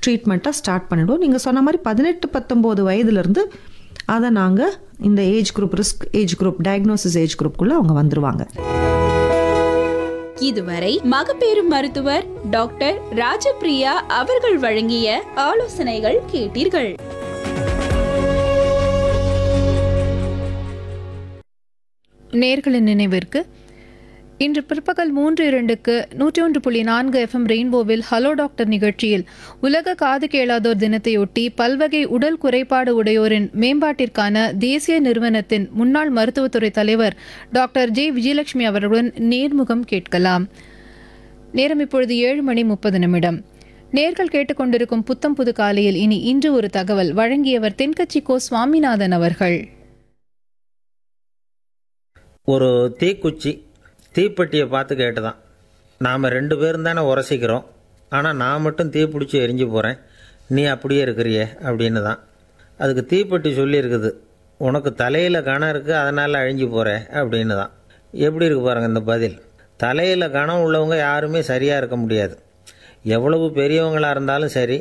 ட்ரீட்மெண்ட்டை ஸ்டார்ட் பண்ணிடுவோம் நீங்கள் சொன்ன மாதிரி பதினெட்டு பத்தொம்போது வயதுலேருந்து அதை நாங்கள் இந்த age group risk age group diagnosis age குரூப்புக்குள்ளே அவங்க வந்துருவாங்க இதுவரை மகப்பேறு மருத்துவர் டாக்டர் ராஜபிரியா அவர்கள் வழங்கிய ஆலோசனைகள் கேட்டீர்கள் நேர்களின் நினைவிற்கு இன்று பிற்பகல் மூன்று இரண்டுக்கு நூற்றி ஒன்று புள்ளி நான்கு எஃப்எம் ரெயின்போவில் ஹலோ டாக்டர் நிகழ்ச்சியில் உலக காது கேளாதோர் தினத்தையொட்டி பல்வகை உடல் குறைபாடு உடையோரின் மேம்பாட்டிற்கான தேசிய நிறுவனத்தின் முன்னாள் மருத்துவத்துறை தலைவர் டாக்டர் ஜே விஜயலட்சுமி அவர்களுடன் நேர்முகம் கேட்கலாம் நேரம் இப்பொழுது ஏழு மணி முப்பது நிமிடம் நேர்கள் கேட்டுக்கொண்டிருக்கும் புத்தம் புது காலையில் இனி இன்று ஒரு தகவல் வழங்கியவர் தென்கட்சி கோ சுவாமிநாதன் அவர்கள் ஒரு தீக்குச்சி தீப்பெட்டியை பார்த்து கேட்டுதான் நாம் ரெண்டு பேரும் தானே உரசிக்கிறோம் ஆனால் நான் மட்டும் தீப்பிடிச்சி எரிஞ்சு போகிறேன் நீ அப்படியே இருக்கிறியே அப்படின்னு தான் அதுக்கு தீப்பெட்டி சொல்லியிருக்குது உனக்கு தலையில் கணம் இருக்குது அதனால் அழிஞ்சு போகிற அப்படின்னு தான் எப்படி இருக்கு பாருங்கள் இந்த பதில் தலையில் கணம் உள்ளவங்க யாருமே சரியாக இருக்க முடியாது எவ்வளவு பெரியவங்களாக இருந்தாலும் சரி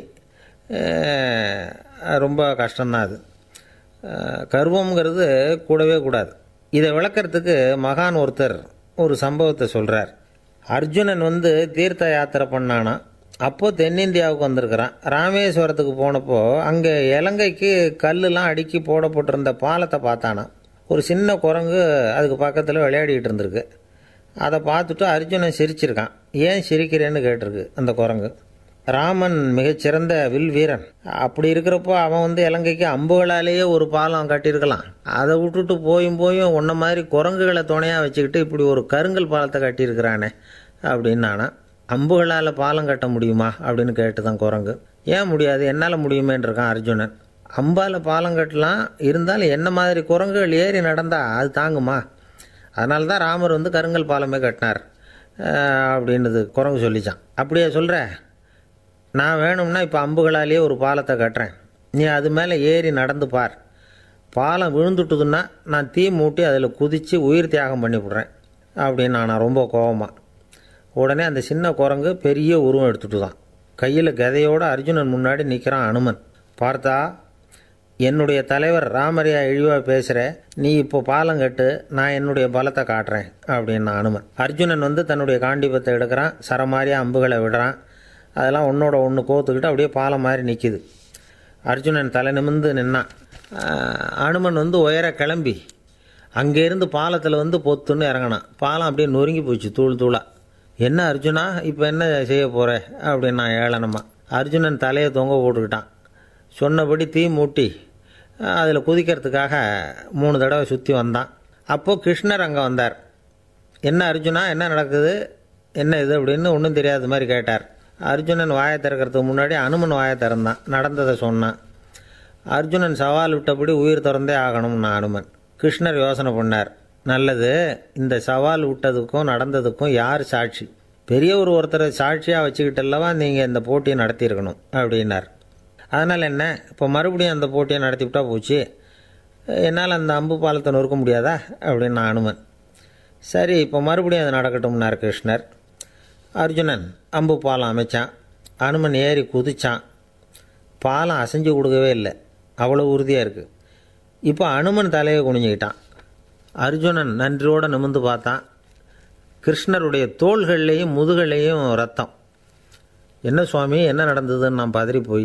அஹ், ரொம்ப கஷ்டம்தான் அது அஹ், கர்வம்ங்கிறது கூடவே கூடாது இதை விளக்கறதுக்கு மகான் ஒருத்தர் ஒரு சம்பவத்தை சொல்கிறார் அர்ஜுனன் வந்து தீர்த்த யாத்திரை பண்ணானா அப்போது தென்னிந்தியாவுக்கு வந்திருக்கிறான் ராமேஸ்வரத்துக்கு போனப்போ அங்கே இலங்கைக்கு கல்லுலாம் அடுக்கி போடப்பட்டிருந்த பாலத்தை பார்த்தானா ஒரு சின்ன குரங்கு அதுக்கு பக்கத்தில் விளையாடிக்கிட்டு இருந்திருக்கு அதை பார்த்துட்டு அர்ஜுனன் சிரிச்சிருக்கான் ஏன் சிரிக்கிறேன்னு கேட்டிருக்கு அந்த குரங்கு ராமன் மிகச்சிறந்த வில் வீரன் அப்படி இருக்கிறப்போ அவன் வந்து இலங்கைக்கு அம்புகளாலேயே ஒரு பாலம் கட்டியிருக்கலாம் அதை விட்டுட்டு போயும் போயும் உன்ன மாதிரி குரங்குகளை துணையாக வச்சுக்கிட்டு இப்படி ஒரு கருங்கல் பாலத்தை கட்டியிருக்கிறானே அப்படின்னு நானா அம்புகளால் பாலம் கட்ட முடியுமா அப்படின்னு கேட்டு தான் குரங்கு ஏன் முடியாது என்னால் முடியுமேன்னு இருக்கான் அர்ஜுனன் அம்பால் பாலம் கட்டலாம் இருந்தாலும் என்ன மாதிரி குரங்குகள் ஏறி நடந்தா அது தாங்குமா அதனால தான் ராமர் வந்து கருங்கல் பாலமே கட்டினார் அஹ் அப்படின்னுது குரங்கு சொல்லிச்சான் அப்படியே சொல்கிற நான் வேணும்னா இப்போ அம்புகளாலேயே ஒரு பாலத்தை கட்டுறேன் நீ அது மேலே ஏறி நடந்து பார் பாலம் விழுந்துட்டுதுன்னா நான் தீ மூட்டி அதில் குதித்து உயிர் தியாகம் பண்ணி விட்றேன் அப்படின்னு நான் ரொம்ப கோவமாக உடனே அந்த சின்ன குரங்கு பெரிய உருவம் எடுத்துட்டு தான் கையில் கதையோடு அர்ஜுனன் முன்னாடி நிற்கிறான் அனுமன் பார்த்தா என்னுடைய தலைவர் ராமரியா இழிவாக பேசுகிற நீ இப்போ பாலம் கட்டு நான் என்னுடைய பலத்தை காட்டுறேன் அப்படின்னு அனுமன் அர்ஜுனன் வந்து தன்னுடைய காண்டிபத்தை எடுக்கிறான் சரமாரியா அம்புகளை விடுறான் அதெல்லாம் ஒன்றோட ஒன்று கோத்துக்கிட்டு அப்படியே பாலம் மாதிரி நிற்கிது அர்ஜுனன் தலை நிமிர்ந்து நின்னான் ஆஹ் அனுமன் வந்து உயர கிளம்பி அங்கேருந்து பாலத்தில் வந்து பொத்துன்னு இறங்கினான் பாலம் அப்படியே நொறுங்கி போச்சு தூள் தூளாக என்ன அர்ஜுனா இப்போ என்ன செய்ய போகிற அப்படின்னா ஏளனமா அர்ஜுனன் தலையை தொங்க போட்டுக்கிட்டான் சொன்னபடி தீ மூட்டி அதில் குதிக்கிறதுக்காக மூணு தடவை சுற்றி வந்தான் அப்போது கிருஷ்ணர் அங்கே வந்தார் என்ன அர்ஜுனா என்ன நடக்குது என்ன இது அப்படின்னு ஒன்றும் தெரியாத மாதிரி கேட்டார் அர்ஜுனன் வாயை திறக்கிறதுக்கு முன்னாடி அனுமன் வாயை திறந்தான் நடந்ததை சொன்னான் அர்ஜுனன் சவால் விட்டபடி உயிர் திறந்தே ஆகணும்னு அனுமன் கிருஷ்ணர் யோசனை பண்ணார் நல்லது இந்த சவால் விட்டதுக்கும் நடந்ததுக்கும் யார் சாட்சி பெரிய ஒரு ஒருத்தரை சாட்சியாக வச்சுக்கிட்டல்லவா நீங்கள் இந்த போட்டியை நடத்தியிருக்கணும் அப்படின்னார் அதனால் என்ன இப்போ மறுபடியும் அந்த போட்டியை நடத்திவிட்டா போச்சு என்னால் அந்த அம்பு பாலத்தை நொறுக்க முடியாதா அப்படின்னு அனுமன் சரி இப்போ மறுபடியும் அது நடக்கட்டும்னார் கிருஷ்ணர் அர்ஜுனன் அம்பு பாலம் அமைச்சான் அனுமன் ஏறி குதிச்சான் பாலம் அசைஞ்சு கொடுக்கவே இல்லை அவ்வளோ உறுதியாக இருக்குது இப்போ அனுமன் தலையை குனிஞ்சுக்கிட்டான் அர்ஜுனன் நன்றியோடு நிமிர்ந்து பார்த்தான் கிருஷ்ணருடைய தோள்கள்லேயும் முதுகள்லேயும் ரத்தம் என்ன சுவாமி என்ன நடந்ததுன்னு நான் பதறி போய்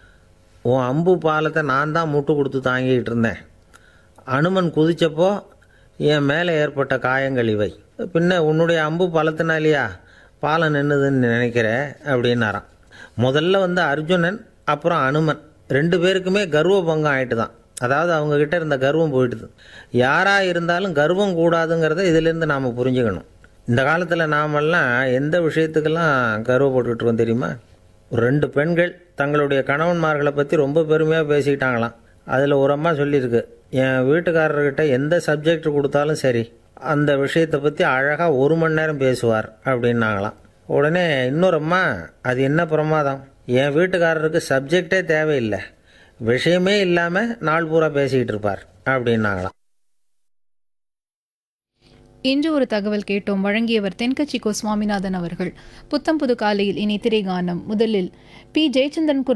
உன் அம்பு பாலத்தை நான் தான் முட்டு கொடுத்து தாங்கிக்கிட்டு இருந்தேன் அனுமன் குதிச்சப்போ என் மேலே ஏற்பட்ட காயங்கள் இவை பின்ன உன்னுடைய அம்பு பலத்தினாலேயா பாலம் நின்றுதுன்னு நினைக்கிற அப்படின்னாராம் முதல்ல வந்து அர்ஜுனன் அப்புறம் அனுமன் ரெண்டு பேருக்குமே கர்வ பங்கம் ஆயிட்டு தான் அதாவது அவங்க கிட்ட இருந்த கர்வம் போயிட்டுது யாராக இருந்தாலும் கர்வம் கூடாதுங்கிறத இதிலேருந்து நாம் புரிஞ்சுக்கணும் இந்த காலத்தில் நாமெல்லாம் எந்த விஷயத்துக்கெல்லாம் கர்வப்பட்டுட்டு இருக்கோம் தெரியுமா ஒரு ரெண்டு பெண்கள் தங்களுடைய கணவன்மார்களை பற்றி ரொம்ப பெருமையாக பேசிக்கிட்டாங்களாம் அதில் ஒரு அம்மா சொல்லியிருக்கு என் வீட்டுக்காரர்கிட்ட எந்த சப்ஜெக்ட் கொடுத்தாலும் சரி அந்த விஷயத்தை பற்றி அழகாக ஒரு மணி நேரம் பேசுவார் அப்படின்னாங்களாம் உடனே இன்னொரு அம்மா அது என்ன பிரமாதம் என் வீட்டுக்காரருக்கு சப்ஜெக்டே தேவையில்லை விஷயமே இல்லாமல் நாள் பூரா பேசிக்கிட்டு இருப்பார் அப்படின்னாங்களாம் இன்று ஒரு தகவல் கேட்டோம் வழங்கியவர் தென்கட்சி கோ சுவாமிநாதன் அவர்கள் புத்தம் புது காலையில் இனி திரைகானம் முதலில் பி ஜெயச்சந்திரன் குரல்